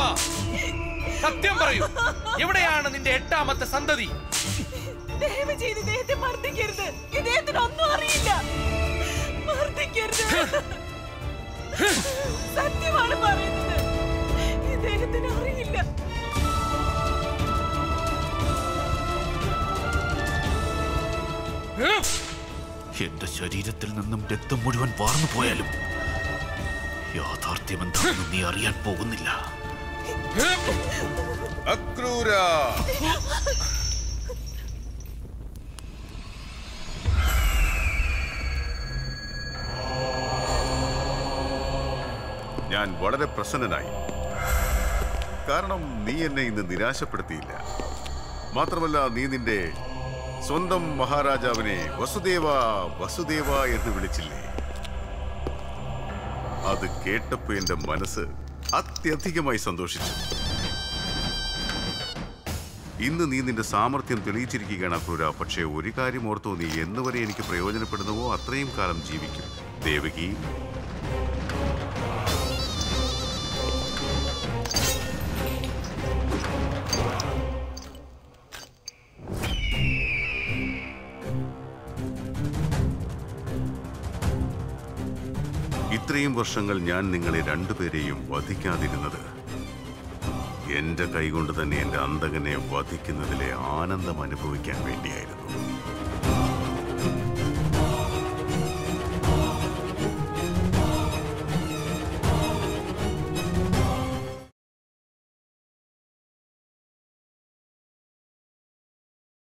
സത്യം പറയൂ എവിടെയാണ് നിന്റെ എട്ടാമത്തെ സന്തതി ദയവ് ചെയ്ത് ഇദ്ദേഹത്തെ മർദ്ദിക്കരുത് ഇദ്ദേഹത്തിന് ഒന്നും അറിയില്ല മർദ്ദിക്കരുത് സത്യമാണ് പറയുന്നത് ഇദ്ദേഹത്തിന് അറിയില്ല എന്റെ ശരീരത്തിൽ നിന്നും രക്തം മുഴുവൻ വാർന്നു പോയാലും യാഥാർത്ഥ്യം എന്താണെന്ന് നീ അറിയാൻ പോകുന്നില്ല അക്രൂര ഞാൻ വളരെ പ്രസന്നനായി കാരണം നീ എന്നെ ഇന്ന് നിരാശപ്പെടുത്തിയില്ല മാത്രമല്ല നീ നിന്റെ സ്വന്തം മഹാരാജാവിനെ വസുദേവ വസുദേവ എന്ന് വിളിച്ചില്ലേ അത് കേട്ടപ്പോ എന്റെ മനസ്സ് അത്യധികമായി സന്തോഷിച്ചു ഇന്ന് നീ നിന്റെ സാമർഥ്യം തെളിയിച്ചിരിക്കുകയാണ് അക്രൂര പക്ഷേ ഒരു കാര്യം ഓർത്തോ നീ എന്നുവരെ എനിക്ക് പ്രയോജനപ്പെടുന്നുവോ അത്രയും കാലം ജീവിക്കും ദേവകി ഇത്രയും വർഷങ്ങൾ ഞാൻ നിങ്ങളെ രണ്ടുപേരെയും വധിക്കാതിരുന്നത് എന്റെ കൈകൊണ്ട് തന്നെ എന്റെ അന്തകനെ വധിക്കുന്നതിലെ ആനന്ദം അനുഭവിക്കാൻ വേണ്ടിയായിരുന്നു